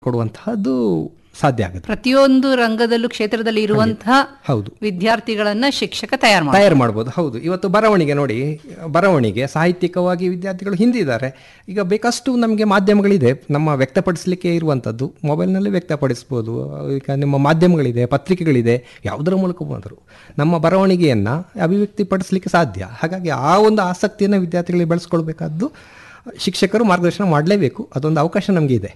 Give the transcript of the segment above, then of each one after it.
ಕೊಡುವಂತಹದ್ದು ಸಾಧ್ಯ ಆಗುತ್ತೆ ಪ್ರತಿಯೊಂದು ರಂಗದಲ್ಲೂ ಕ್ಷೇತ್ರದಲ್ಲಿ ಇರುವಂತಹ ಹೌದು ವಿದ್ಯಾರ್ಥಿಗಳನ್ನ ಶಿಕ್ಷಕ ತಯಾರು ಮಾಡಿ ತಯಾರು ಮಾಡ್ಬೋದು ಹೌದು ಇವತ್ತು ಬರವಣಿಗೆ ನೋಡಿ ಬರವಣಿಗೆ ಸಾಹಿತ್ಯಿಕವಾಗಿ ವಿದ್ಯಾರ್ಥಿಗಳು ಹಿಂದಿದ್ದಾರೆ ಈಗ ಬೇಕಷ್ಟು ನಮಗೆ ಮಾಧ್ಯಮಗಳಿದೆ ನಮ್ಮ ವ್ಯಕ್ತಪಡಿಸಲಿಕ್ಕೆ ಇರುವಂಥದ್ದು ಮೊಬೈಲ್ನಲ್ಲಿ ವ್ಯಕ್ತಪಡಿಸ್ಬೋದು ಈಗ ನಿಮ್ಮ ಮಾಧ್ಯಮಗಳಿದೆ ಪತ್ರಿಕೆಗಳಿದೆ ಯಾವುದರ ಮೂಲಕ ಬಂದರು ನಮ್ಮ ಬರವಣಿಗೆಯನ್ನು ಅಭಿವ್ಯಕ್ತಿಪಡಿಸಲಿಕ್ಕೆ ಸಾಧ್ಯ ಹಾಗಾಗಿ ಆ ಒಂದು ಆಸಕ್ತಿಯನ್ನು ವಿದ್ಯಾರ್ಥಿಗಳಿಗೆ ಬೆಳೆಸ್ಕೊಳ್ಬೇಕಾದ್ದು ಶಿಕ್ಷಕರು ಮಾರ್ಗದರ್ಶನ ಮಾಡಲೇಬೇಕು ಅದೊಂದು ಅವಕಾಶ ನಮಗೆ ಇದೆ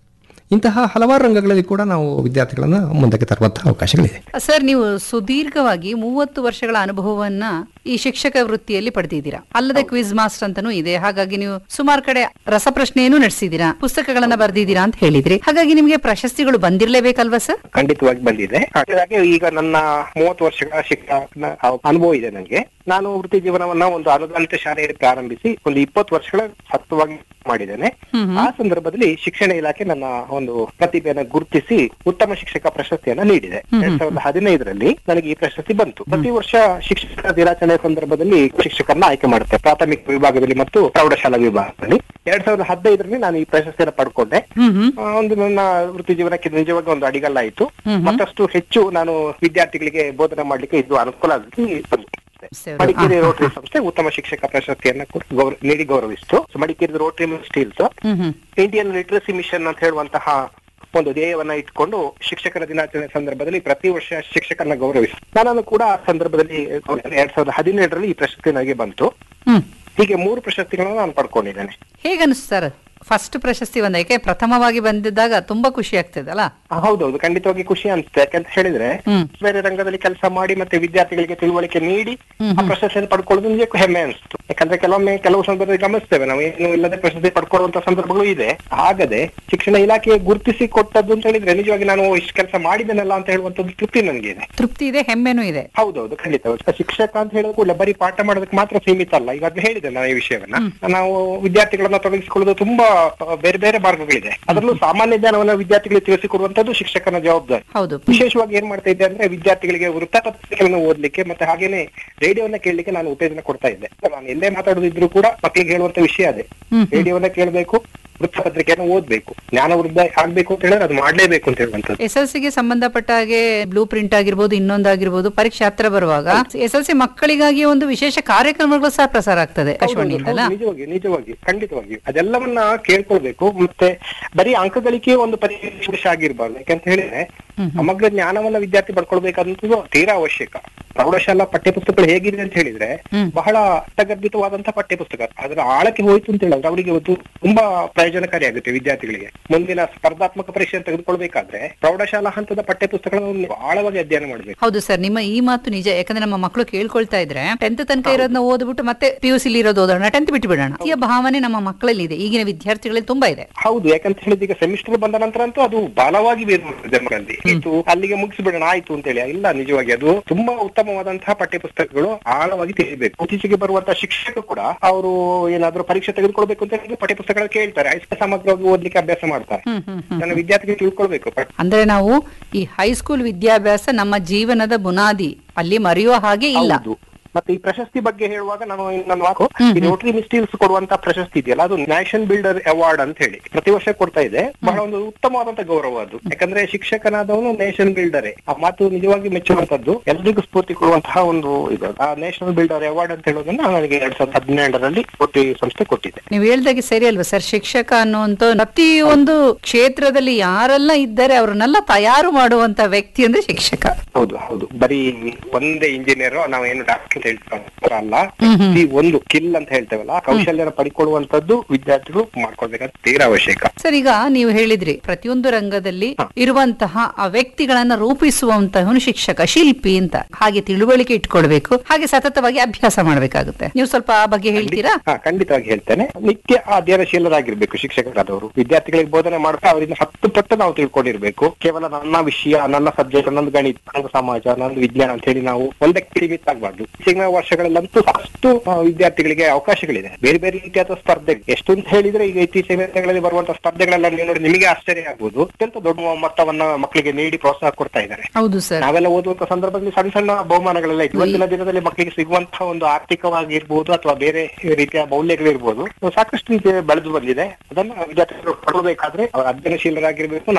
ಇಂತಹ ಹಲವಾರು ರಂಗಗಳಲ್ಲಿ ಕೂಡ ನಾವು ವಿದ್ಯಾರ್ಥಿಗಳನ್ನು ಮುಂದಕ್ಕೆ ತರುವಂತಹ ಅವಕಾಶಗಳಿದೆ ಸರ್ ನೀವು ಸುದೀರ್ಘವಾಗಿ ಮೂವತ್ತು ವರ್ಷಗಳ ಅನುಭವವನ್ನ ಈ ಶಿಕ್ಷಕ ವೃತ್ತಿಯಲ್ಲಿ ಪಡೆದಿದ್ದೀರಾ ಅಲ್ಲದೆ ಕ್ವಿಜ್ ಮಾಸ್ಟರ್ ಅಂತಾನೂ ಇದೆ ಹಾಗಾಗಿ ನೀವು ಸುಮಾರು ಕಡೆ ರಸಪ್ರಶ್ನೆಯನ್ನು ನಡೆಸಿದ್ದೀರಾ ಪುಸ್ತಕಗಳನ್ನ ಬರೆದಿದ್ದೀರಾ ಅಂತ ಹೇಳಿದ್ರಿ ಹಾಗಾಗಿ ನಿಮಗೆ ಪ್ರಶಸ್ತಿಗಳು ಬಂದಿರಲೇಬೇಕಲ್ವಾ ಸರ್ ಖಂಡಿತವಾಗಿ ಬಂದಿದೆ ಹಾಗಾಗಿ ಈಗ ನನ್ನ ಮೂವತ್ತು ವರ್ಷಗಳ ಶಿಕ್ಷಣ ಅನುಭವ ಇದೆ ನನಗೆ ನಾನು ವೃತ್ತಿ ಜೀವನವನ್ನ ಒಂದು ಅನುದಾನಿತ ಶಾಲೆಯಲ್ಲಿ ಪ್ರಾರಂಭಿಸಿ ಒಂದು ಇಪ್ಪತ್ತು ವರ್ಷಗಳ ಸತತವಾಗಿ ಮಾಡಿದ್ದೇನೆ ಆ ಸಂದರ್ಭದಲ್ಲಿ ಶಿಕ್ಷಣ ಇಲಾಖೆ ನನ್ನ ಒಂದು ಪ್ರತಿಭೆಯನ್ನು ಗುರುತಿಸಿ ಉತ್ತಮ ಶಿಕ್ಷಕ ಪ್ರಶಸ್ತಿಯನ್ನ ನೀಡಿದೆ ಎರಡ್ ಸಾವಿರದ ಹದಿನೈದರಲ್ಲಿ ನನಗೆ ಈ ಪ್ರಶಸ್ತಿ ಬಂತು ಪ್ರತಿ ವರ್ಷ ಶಿಕ್ಷಕರ ದಿನಾಚರಣೆ ಸಂದರ್ಭದಲ್ಲಿ ಶಿಕ್ಷಕರನ್ನ ಆಯ್ಕೆ ಮಾಡುತ್ತೆ ಪ್ರಾಥಮಿಕ ವಿಭಾಗದಲ್ಲಿ ಮತ್ತು ಪ್ರೌಢಶಾಲಾ ವಿಭಾಗದಲ್ಲಿ ಎರಡ್ ಸಾವಿರದ ಹದಿನೈದರಲ್ಲಿ ನಾನು ಈ ಪ್ರಶಸ್ತಿಯನ್ನು ಪಡ್ಕೊಂಡೆ ಹ್ಮ್ ಹ್ಮ್ ಆ, ಒಂದು ನನ್ನ ವೃತ್ತಿ ಜೀವನಕ್ಕೆ ನಿಜವಾಗಿ ಒಂದು ಅಡಿಗಲ್ಲ ಆಯ್ತು ಮತ್ತಷ್ಟು ಹೆಚ್ಚು ನಾನು ವಿದ್ಯಾರ್ಥಿಗಳಿಗೆ ಬೋಧನೆ ಮಾಡ್ಲಿಕ್ಕೆ ಇದು ಅನುಕೂಲ ಆಗಿ ಬಂತು. ಸರಿ. ಮಡಿಕೇರಿ ರೋಟರಿ ಸಂಸ್ಥೆ ಉತ್ತಮ ಶಿಕ್ಷಕ ಪ್ರಶಸ್ತಿಯನ್ನ ಕೊಟ್ಟು ಗೌರವ- ನೀಡಿ ಗೌರವಿಸಿತು ಸೊ ಮಡಿಕೇರಿ ರೋಟರಿ ಸ್ಟೀಲ್ಸ್ ಹ್ಮ್ ಹ್ಮ್ ಇಂಡಿಯನ್ ಲಿಟರಸಿ ಮಿಷನ್ ಅಂತ ಹೇಳುವಂತಹ ಒಂದು ಧ್ಯೇಯವನ್ನ ಇಟ್ಕೊಂಡು ಶಿಕ್ಷಕರ ದಿನಾಚರಣೆ ಸಂದರ್ಭದಲ್ಲಿ ಪ್ರತಿ ವರ್ಷ ಶಿಕ್ಷಕರನ್ನ ಗೌರವಿಸಿ ನಾನು ಕೂಡ ಆ ಸಂದರ್ಭದಲ್ಲಿ ಎರಡ್ ಸಾವಿರದ ಹದಿನೇಳರಲ್ಲಿ ಈ ಪ್ರಶಸ್ತಿ ನನಗೆ ಬಂತು ಹ್ಮ್ ಹೀಗೆ ಮೂರು ಪ್ರಶಸ್ತಿಗಳನ್ನ ನಾನು ಪಡ್ಕೊಂಡಿದ್ದೇನೆ ಹೇಗನ್ನಿಸ್ತು ಸರ್ ಫಸ್ಟ್ ಪ್ರಶಸ್ತಿ ಬಂದ ಯಾಕೆ ಪ್ರಥಮವಾಗಿ ಬಂದಿದ್ದಾಗ ತುಂಬಾ ಖುಷಿ ಆಗ್ತದಲ್ಲ ಆ, ಹೌದೌದು ಖಂಡಿತವಾಗಿ ಖುಷಿ ಅನ್ಸುತ್ತೆ ಯಾಕಂತ ಹೇಳಿದ್ರೆ ಹ್ಮ್ ಬೇರೆ ರಂಗದಲ್ಲಿ ಕೆಲಸ ಮಾಡಿ ಮತ್ತೆ ವಿದ್ಯಾರ್ಥಿಗಳಿಗೆ ತಿಳುವಳಿಕೆ ನೀಡಿ ಆ ಪ್ರಶಸ್ತಿಯನ್ನು ಪಡ್ಕೊಳ್ಳೋದು ನಿಜಕ್ಕೂ ಹೆಮ್ಮೆ ಅನಿಸ್ತು ಯಾಕಂದ್ರೆ ಕೆಲವೊಮ್ಮೆ ಕೆಲವು ಸಂದರ್ಭದಲ್ಲಿ ಗಮನಿಸ್ತೇವೆ ನಾವು ಏನು ಇಲ್ಲದೆ ಪ್ರಶಸ್ತಿ ಪಡ್ಕೊಳ್ಳುವಂತ ಸಂದರ್ಭಗಳು ಇದೆ ಆಗದೆ ಶಿಕ್ಷಣ ಇಲಾಖೆ ಗುರುತಿಸಿ ಕೊಟ್ಟದ್ದು ಅಂತ ಹೇಳಿದ್ರೆ ನಿಜವಾಗಿ ನಾನು ಇಷ್ಟು ಕೆಲಸ ಮಾಡಿದ್ದೇನಲ್ಲ ಅಂತ ಹೇಳುವಂತದ್ದು ತೃಪ್ತಿ ನನಗೆ ಇದೆ ತೃಪ್ತಿ ಇದೆ ಹೆಮ್ಮೆನೂ ಇದೆ ಹೌದೌದು ಖಂಡಿತ ಶಿಕ್ಷಕ ಅಂತ ಹೇಳಿದ ಕೂಡಲೇ ಬರೀ ಪಾಠ ಮಾಡೋದಕ್ಕೆ ಮಾತ್ರ ಸೀಮಿತ ಅಲ್ಲ ಈಗ ಅದ್ನ ಹೇಳಿದೆ ನಾನು ಈ ವಿಷಯವನ್ನ ನಾವು ವಿದ್ಯಾರ್ಥಿಗಳನ್ನ ತೊಡಗಿಸಿಕೊಳ್ಳೋದು ತುಂಬಾ ಆ, ಬೇರೆ ಬೇರೆ ಮಾರ್ಗಗಳಿದೆ ಅದರಲ್ಲೂ ಸಾಮಾನ್ಯ ಜ್ಞಾನವನ್ನ ವಿದ್ಯಾರ್ಥಿಗಳಿಗೆ ತಿಳಿಸಿಕೊಡುವಂತದ್ದು ಶಿಕ್ಷಕನ ಜವಾಬ್ದಾರಿ ಹೌದು ವಿಶೇಷವಾಗಿ ಏನ್ ಮಾಡ್ತಾ ಇದ್ದೆ ಅಂದ್ರೆ ವಿದ್ಯಾರ್ಥಿಗಳಿಗೆ ವೃತ್ತಪತ್ರಿಕೆಗಳನ್ನು ಓದ್ಲಿಕ್ಕೆ ಮತ್ತೆ ಹಾಗೇನೆ ರೇಡಿಯೋನ ಕೇಳಲಿಕ್ಕೆ ನಾನು ಉತ್ತೇಜನ ಕೊಡ್ತಾ ಇದ್ದೆ ನಾನು ಎಲ್ಲೇ ಮಾತಾಡೋದಿದ್ರು ಕೂಡ ಮಕ್ಕಳಿಗೆ ಹೇಳುವಂತ ವಿಷಯ ಅದೇ ಹ್ಮ್. ರೇಡಿಯೋನ ಕೇಳಬೇಕು ವೃತ್ತಪತ್ರಿಕೆಯನ್ನು ಓದ್ಬೇಕು ಜ್ಞಾನ ವೃದ್ಧ ಆಗ್ಬೇಕು ಅಂತ ಹೇಳಿದ್ರೆ ಅದು ಮಾಡ್ಲೇಬೇಕು ಅಂತ ಹೇಳುವಂತದ್ದು ಎಸ್ ಎಲ್ ಸಿಗೆ ಸಂಬಂಧಪಟ್ಟ ಹಾಗೆ ಬ್ಲೂ ಪ್ರಿಂಟ್ ಆಗಿರ್ಬೋದು ಇನ್ನೊಂದಾಗಿರ್ಬೋದು ಪರೀಕ್ಷೆ ಹತ್ರ ಬರುವಾಗ ಎಸ್ ಎಲ್ ಸಿ ಮಕ್ಕಳಿಗಾಗಿ ಒಂದು ವಿಶೇಷ ಕಾರ್ಯಕ್ರಮಗಳು ಸಹ ಪ್ರಸಾರ ಆಗ್ತದೆ ಆಕಾಶವಾಣಿ ಹೌದು, ಅಲ್ಲ ನಿಜವಾಗಿ ನಿಜವಾಗಿ ಖಂಡಿತವಾಗಿ ಅದೆಲ್ಲವನ್ನ ಕೇಳ್ಕೊಳ್ಬೇಕು ಮತ್ತೆ ಬರೀ ಅಂಕಗಳಿಕೆ ಒಂದು ಪರೀಕ್ಷೆ ಆಗಿರ್ಬಾರ್ದು ಯಾಕಂತ ಹೇಳಿದ್ರೆ ಸಮಗ್ರ ಜ್ಞಾನವನ್ನ ವಿದ್ಯಾರ್ಥಿ ಪಡ್ಕೊಳ್ಬೇಕಂತದ್ದು ತೀರಾ ಅವಶ್ಯಕ ಪ್ರೌಢಶಾಲಾ ಪಠ್ಯಪುಸ್ತಕಗಳು ಹೇಗಿದೆ ಅಂತ ಹೇಳಿದ್ರೆ ಹ್ಮ್. ಬಹಳ ಅರ್ಥಗರ್ಭಿತವಾದಂತಹ ಪಠ್ಯಪುಸ್ತಕ ಅದರ ಆಳಕ್ಕೆ ಹೋಯ್ತು ಅಂತ ಹೇಳಿದ್ರೆ ಅವರಿಗೆ ಒಂದು ತುಂಬಾ ಪ್ರಯೋಜನಕಾರಿಯಾಗುತ್ತೆ ವಿದ್ಯಾರ್ಥಿಗಳಿಗೆ ಮುಂದಿನ ಸ್ಪರ್ಧಾತ್ಮಕ ಪರೀಕ್ಷೆ ತೆಗೆದುಕೊಳ್ಬೇಕಾದ್ರೆ ಪ್ರೌಢಶಾಲಾ ಹಂತದ ಪಠ್ಯಪುಸ್ತಕಗಳನ್ನು ಆಳವಾಗಿ ಅಧ್ಯಯನ ಮಾಡಬೇಕು ಹೌದು ಸರ್ ನಿಮ್ಮ ಈ ಮಾತು ನಿಜ ಯಾಕಂದ್ರೆ ನಮ್ಮ ಮಕ್ಕಳು ಕೇಳ್ಕೊಳ್ತಾ ಇದ್ರೆ ಟೆಂತ್ ತನಕ ಇರೋದನ್ನ ಓದ್ಬಿಟ್ಟು ಮತ್ತೆ ಪಿ ಯು ಸಿಲಿ ಇರೋದು ಓದೋಣ ಟೆಂತ್ ಬಿಟ್ಟು ಬಿಡೋಣ ಈ ಭಾವನೆ ನಮ್ಮ ಮಕ್ಕಳಲ್ಲಿ ಇದೆ ಈಗಿನ ವಿದ್ಯಾರ್ಥಿಗಳಲ್ಲಿ ತುಂಬಾ ಇದೆ ಹೌದು ಯಾಕಂತ ಹೇಳಿದ್ರೆ ಈಗ ಸೆಮಿಸ್ಟರ್ ಬಂದ ನಂತರ ಅಂತೂ ಅದು ಬಲವಾಗಿ ಬೇರೆ ಮಕ್ಕಳಲ್ಲಿ ಆಯ್ತು ಅಲ್ಲಿಗೆ ಮುಗಿಸ್ಬಿಡೋಣ ಆಯ್ತು ಅಂತ ಹೇಳಿ ಇಲ್ಲ ನಿಜವಾಗಿ ಅದು ತುಂಬಾ ಉತ್ತಮವಾದಂತಹ ಪಠ್ಯಪುಸ್ತಕಗಳು ಆಳವಾಗಿ ತಿಳಿಬೇಕು ಇತ್ತೀಚೆಗೆ ಬರುವಂತಹ ಶಿಕ್ಷಕ ಕೂಡ ಅವರು ಏನಾದ್ರೂ ಪರೀಕ್ಷೆ ತೆಗೆದುಕೊಳ್ಬೇಕು ಅಂತ ಹೇಳಿದ್ರೆ ಪಠ್ಯಪುಸ್ತಕಗಳು ಕೇಳ್ತಾರೆ ಹೈಸ್ಕೂಲ್ ಸಮಗ್ರವಾಗಿ ಓದ್ಲಿಕ್ಕೆ ಅಭ್ಯಾಸ ಮಾಡ್ತಾರೆ ಹ್ಮ್ ಹ್ಮ್ ಹ್ಮ್ ನನ್ನ ವಿದ್ಯಾರ್ಥಿಗಳು ತಿಳ್ಕೊಳ್ಬೇಕು ಪಠ್ಯ- ಅಂದ್ರೆ ನಾವು ಈ ಹೈಸ್ಕೂಲ್ ವಿದ್ಯಾಭ್ಯಾಸ ನಮ್ಮ ಜೀವನದ ಬುನಾದಿ ಅಲ್ಲಿ ಮರೆಯುವ ಹಾಗೆ ಇಲ್ಲ ಹೌದು ಮತ್ತೆ ಈ ಪ್ರಶಸ್ತಿ ಬಗ್ಗೆ ಹೇಳುವಾಗ ನಾನು ಇನ್ನೊಂದು ಮಾತು ಈ ರೋಟರಿ ಮಿಸ್ಟೀಲ್ಸ್ ಕೊಡುವಂತ ಪ್ರಶಸ್ತಿ ಇದೆಯಲ್ಲ ಅದು ನ್ಯಾಷನ್ ಬಿಲ್ಡರ್ ಅವಾರ್ಡ್ ಅಂತ ಹೇಳಿ ಪ್ರತಿ ವರ್ಷ ಕೊಡ್ತಾ ಇದೆ ಬಹಳ ಒಂದು ಉತ್ತಮವಾದಂತ ಗೌರವ ಅದು ಯಾಕಂದ್ರೆ ಶಿಕ್ಷಕನಾದವನು ನೇಷನ್ ಬಿಲ್ಡರೇ ಆ ಮಾತು ನಿಜವಾಗಿ ಮೆಚ್ಚುವಂತದ್ದು ಎಲ್ರಿಗೂ ಸ್ಫೂರ್ತಿ ಕೊಡುವಂತಹ ಒಂದು ಇದು ಆ ನ್ಯಾಷನಲ್ ಬಿಲ್ಡರ್ ಅವಾರ್ಡ್ ಅಂತ ಹೇಳೋದನ್ನ ನನಗೆ ಎರಡ್ ಸಾವಿರದ ಹದಿನೇಳರಲ್ಲಿ ರೋಟರಿ ಸಂಸ್ಥೆ ಕೊಟ್ಟಿದೆ ನೀವು ಹೇಳ್ದಾಗೆ ಸರಿ ಅಲ್ವಾ ಸರ್ ಶಿಕ್ಷಕ ಅನ್ನುವಂತ ಪ್ರತಿ ಒಂದು ಕ್ಷೇತ್ರದಲ್ಲಿ ಯಾರೆಲ್ಲ ಇದ್ದಾರೆ ಅವ್ರನ್ನೆಲ್ಲ ತಯಾರು ಮಾಡುವಂತ ವ್ಯಕ್ತಿ ಅಂದ್ರೆ ಶಿಕ್ಷಕ ಹೌದು ಹೌದು ಬರೀ ಒಂದೇ ಇಂಜಿನಿಯರ್ ನಾವು ಏನು ಡಾಕ್ಟರ್ ಅಂತ ಹೇಳ್ತಾರೆ ಅಲ್ಲ ಈ ಒಂದು ಸ್ಕಿಲ್ ಅಂತ ಹೇಳ್ತೇವಲ್ಲ ಆ ಕೌಶಲ್ಯನ ಪಡ್ಕೊಳ್ಳುವಂತದ್ದು ವಿದ್ಯಾರ್ಥಿಗಳು ಮಾಡ್ಕೊಳ್ಬೇಕಂತ ತೀರಾ ಅವಶ್ಯಕ ಸರ್ ಈಗ ನೀವು ಹೇಳಿದ್ರಿ ಪ್ರತಿಯೊಂದು ರಂಗದಲ್ಲಿ ಇರುವಂತಹ ಆ ವ್ಯಕ್ತಿಗಳನ್ನ ರೂಪಿಸುವಂತಹವನು ಶಿಕ್ಷಕ ಶಿಲ್ಪಿ ಅಂತ ಹಾಗೆ ತಿಳುವಳಿಕೆ ಇಟ್ಕೊಳ್ಬೇಕು ಹಾಗೆ ಸತತವಾಗಿ ಅಭ್ಯಾಸ ಮಾಡ್ಬೇಕಾಗುತ್ತೆ ನೀವು ಸ್ವಲ್ಪ ಆ ಬಗ್ಗೆ ಹೇಳ್ತೀರಾ ಹಾ ಖಂಡಿತವಾಗಿ ಹೇಳ್ತೇನೆ ನಿತ್ಯ ಅಧ್ಯಯನಶೀಲರಾಗಿರ್ಬೇಕು ಶಿಕ್ಷಕರಾದವರು ವಿದ್ಯಾರ್ಥಿಗಳಿಗೆ ಬೋಧನೆ ಮಾಡ್ತಾ ಅವರಿಂದ ಹತ್ತು ಪಟ್ಟು ನಾವು ತಿಳ್ಕೊಂಡಿರ್ಬೇಕು ಕೇವಲ ನನ್ನ ವಿಷಯ ನನ್ನ ಸಬ್ಜೆಕ್ಟ್ ನಂದು ಗಣಿತ ನಂದು ಸಮಾಜ ನಂದು ವಿಜ್ಞಾನ ಅಂತ ಹೇಳಿ ನಾವು ಒಂದಕ್ಕೆ ಸೀಮಿತ ಆಗಬಾರ್ದು ಇತ್ತೀಚಿನ ವರ್ಷಗಳಲ್ಲಂತೂ ಸಾಕಷ್ಟು ಆ, ವಿದ್ಯಾರ್ಥಿಗಳಿಗೆ ಅವಕಾಶಗಳಿದೆ ಬೇರೆ ಬೇರೆ ರೀತಿಯಾದ ಸ್ಪರ್ಧೆ ಎಷ್ಟು ಅಂತ ಹೇಳಿದ್ರೆ ಈಗ ಇತ್ತೀಚಿನ ದಿನಗಳಲ್ಲಿ ಬರುವಂತಹ ಸ್ಪರ್ಧೆಗಳೆಲ್ಲ ನೀವು ನೋಡಿ ನಿಮಗೆ ಆಶ್ಚರ್ಯ ಆಗ್ಬೋದು ಅತ್ಯಂತ ದೊಡ್ಡ ಮೊತ್ತವನ್ನ ಮಕ್ಕಳಿಗೆ ನೀಡಿ ಪ್ರೋತ್ಸಾಹ ಕೊಡ್ತಾ ಇದ್ದಾರೆ ಹೌದು ಸರ್ ನಾವೆಲ್ಲ ಓದುವಂತ ಸಂದರ್ಭದಲ್ಲಿ ಸಣ್ಣ ಸಣ್ಣ ಬಹುಮಾನಗಳೆಲ್ಲ ಇತ್ತು. ಇವತ್ತಿನ ದಿನದಲ್ಲಿ ಮಕ್ಕಳಿಗೆ ಸಿಗುವಂತಹ ಒಂದು ಆರ್ಥಿಕವಾಗಿರ್ಬೋದು ಅಥವಾ ಬೇರೆ ರೀತಿಯ ಮೌಲ್ಯಗಳಿರ್ಬೋದು ಸಾಕಷ್ಟು ರೀತಿಯ ಬೆಳೆದು ಬಂದಿದೆ ಅದನ್ನ ವಿದ್ಯಾರ್ಥಿಗಳು ಪಡಬೇಕಾದ್ರೆ ಅವರು ಅಧ್ಯಯನಶೀಲರಾಗಿರ್ಬೇಕು